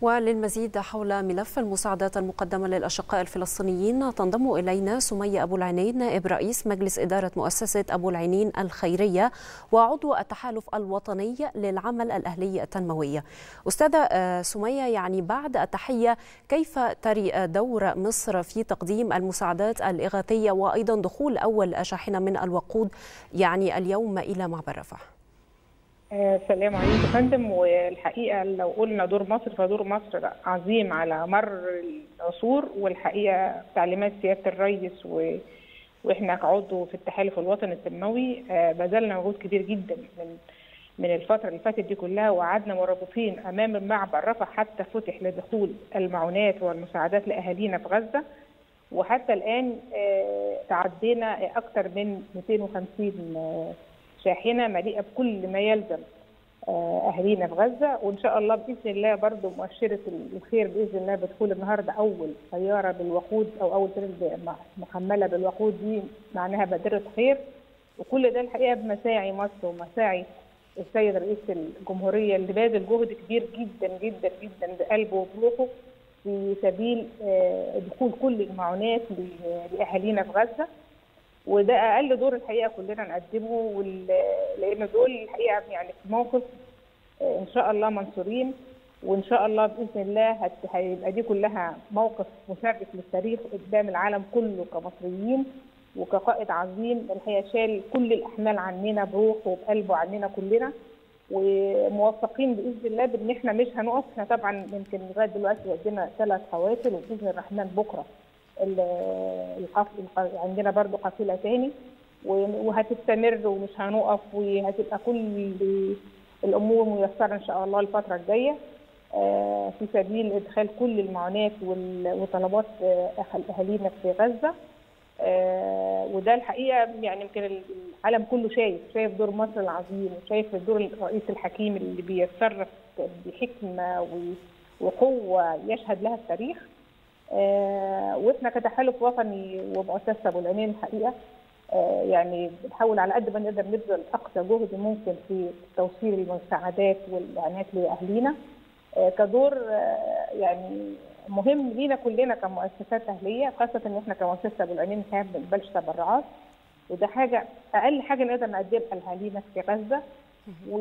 وللمزيد حول ملف المساعدات المقدمة للأشقاء الفلسطينيين تنضم إلينا سمية أبو العينين نائب رئيس مجلس إدارة مؤسسة أبو العينين الخيرية وعضو التحالف الوطني للعمل الأهلي التنموي أستاذة سمية يعني بعد التحية كيف تري دور مصر في تقديم المساعدات الإغاثية وأيضا دخول أول شاحنة من الوقود يعني اليوم إلى معبر رفح السلام عليكم يا فندم والحقيقه لو قلنا دور مصر فدور مصر عظيم على مر العصور والحقيقه تعليمات سياده الرئيس و... واحنا كعضو في التحالف الوطني التنموي بذلنا مجهود كبير جدا من من الفتره اللي فاتت دي كلها وقعدنا مربوطين امام المعبر رفح حتى فتح لدخول المعونات والمساعدات لاهالينا في غزه وحتى الان تعدينا اكثر من 250 شاحنه مليئه بكل ما يلزم اهالينا في غزه وان شاء الله باذن الله برضه مؤشره الخير باذن الله بدخول النهارده اول سياره بالوقود او اول سياره محمله بالوقود دي معناها بادره خير وكل ده الحقيقه بمساعي مصر ومساعي السيد رئيس الجمهوريه اللي باذل جهد كبير جدا جدا جدا بقلبه وبروحه في سبيل دخول كل المعونات لاهالينا في غزه وده اقل دور الحقيقه كلنا نقدمه لان دول الحقيقه يعني في موقف ان شاء الله منصورين وان شاء الله باذن الله هيبقى دي كلها موقف مشرف للتاريخ قدام العالم كله كمصريين وكقائد عظيم الحقيقه شال كل الاحمال عننا بروحه وبقلبه عننا كلنا وموفقين باذن الله بان احنا مش هنقف احنا طبعا يمكن لغايه دلوقتي عندنا ثلاث حوافل وباذن الرحمن بكره القافله عندنا برضو قافله تاني وهتستمر ومش هنقف وهتبقى كل الامور ميسره ان شاء الله الفتره الجايه في سبيل ادخال كل المعونات وطلبات اهالينا في غزه وده الحقيقه يعني يمكن العالم كله شايف شايف دور مصر العظيم وشايف دور الرئيس الحكيم اللي بيتصرف بحكمه وقوه يشهد لها التاريخ آه واحنا كتحالف وطني ومؤسسه ابو العينين الحقيقه آه يعني بنحاول على قد ما نقدر نبذل اقصى جهد ممكن في توصيل المساعدات والاعانات لاهلينا آه كدور يعني مهم لينا كلنا كمؤسسات اهليه خاصه ان احنا كمؤسسه ابو العينين ما بنقبلش تبرعات وده حاجه اقل حاجه نقدر نقدمها لاهالينا في غزه و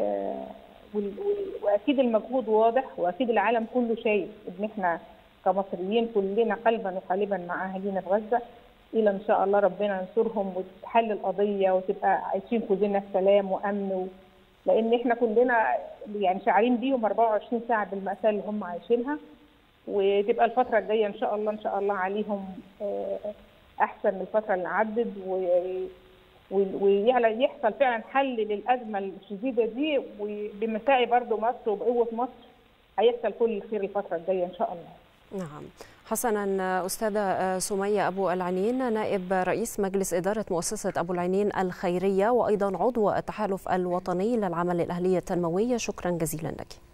واكيد المجهود واضح واكيد العالم كله شايف ان احنا كمصريين كلنا قلبا وقالبا مع اهالينا في غزه الى ان شاء الله ربنا ينصرهم وتتحل القضيه وتبقى عايشين كلنا في سلام وامن و... لان احنا كلنا يعني شاعرين بيهم 24 ساعه بالماساه اللي هم عايشينها وتبقى الفتره الجايه ان شاء الله ان شاء الله عليهم احسن من الفتره اللي عدت و... ويحصل فعلا حل للازمه الشديده دي وبمساعي برضه مصر وبقوه مصر هيحصل كل الخير الفتره الجايه ان شاء الله. نعم حسنا أستاذة سمية أبو العنين نائب رئيس مجلس إدارة مؤسسة أبو العينين الخيرية وأيضا عضو التحالف الوطني للعمل الأهلي التنموي شكرا جزيلا لك